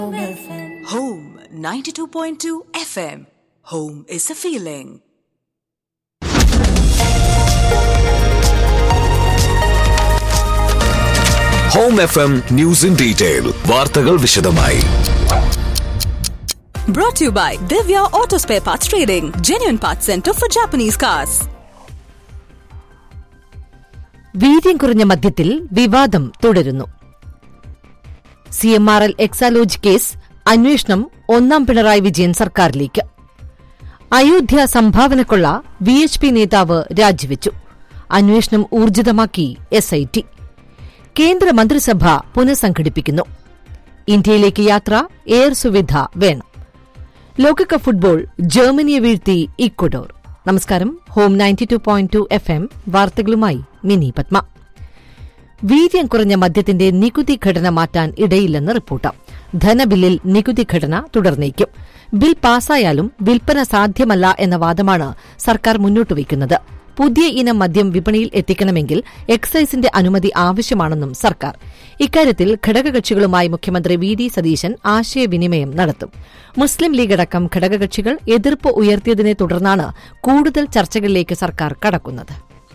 Home 92.2 FM. Home is a feeling. Home F M news in detail വാർത്തകൾ വിശദമായി Brought to you by Divya Auto Spare Parts Trading, genuine parts center for Japanese cars. വീര്യം കുറഞ്ഞ മദ്യത്തിൽ വിവാദം തുടരുന്നു C M R L Exalogic case അന്വേഷണം ഒന്നാം പിണറായി വിജയൻ സർക്കാരിലേക്ക് അയോധ്യ സംഭാവനക്കുള്ള വി എച്ച് പി നേതാവ് രാജിവെച്ചു അന്വേഷണം ഊർജിതമാക്കി എസ് ഐ ടി കേന്ദ്രമന്ത്രിസഭ പുനഃസംഘടിപ്പിക്കുന്നു ഇന്ത്യയിലേക്ക് യാത്ര എയർ സുവിധ വേണം ലോകകപ്പ് ഫുട്ബോൾ ജർമ്മനിയെ വീഴ്ത്തി ഇക്വഡോർ നമസ്കാരം home ninety two point two F M വാർത്തകളുമായി മിനി പത്മ വീര്യം കുറഞ്ഞ മദ്യത്തിന്റെ നികുതി ഘടന മാറ്റാൻ ഇടയില്ലെന്ന് റിപ്പോർട്ട് ധനബില്ലിൽ നികുതി ഘടന തുടർന്നേക്കും ബിൽ പാസായാലും വിൽപ്പന സാധ്യമല്ല എന്ന വാദമാണ് സർക്കാർ മുന്നോട്ടുവയ്ക്കുന്നത് പുതിയ ഇനം മദ്യം വിപണിയിൽ എത്തിക്കണമെങ്കിൽ എക്സൈസിന്റെ അനുമതി ആവശ്യമാണെന്നും സർക്കാർ ഇക്കാര്യത്തിൽ ഘടകകക്ഷികളുമായി മുഖ്യമന്ത്രി വി ഡി സതീശൻ ആശയവിനിമയം നടത്തും മുസ്ലിം ലീഗ് അടക്കം ഘടകകക്ഷികൾ എതിർപ്പ് ഉയർത്തിയതിനെ തുടർന്നാണ് കൂടുതൽ ചർച്ചകളിലേക്ക് സർക്കാർ കടക്കുന്നത്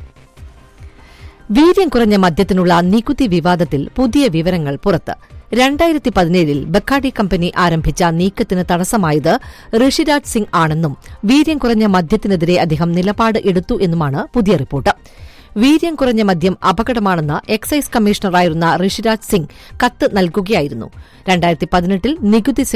വീര്യം കുറഞ്ഞ മദ്യത്തിനുള്ള നികുതി വിവാദത്തിൽ പുതിയ വിവരങ്ങൾ പുറത്ത് രണ്ടായിരത്തി പതിനേഴിൽ ബക്കാഡി കമ്പനി ആരംഭിച്ച നീക്കത്തിന് തടസ്സമായത് ഋഷിരാജ് സിംഗ് ആണെന്നും വീര്യം കുറഞ്ഞ മദ്യത്തിനെതിരെ അദ്ദേഹം നിലപാട് എടുത്തു എന്നുമാണ് പുതിയ റിപ്പോർട്ട് വീര്യം കുറഞ്ഞ മദ്യം അപകടമാണെന്ന് എക്സൈസ് കമ്മീഷണറായിരുന്ന ഋഷിരാജ് സിംഗ് കത്ത് നൽകുകയായിരുന്നു രണ്ടായിരത്തി പതിനെട്ടിൽ നികുതി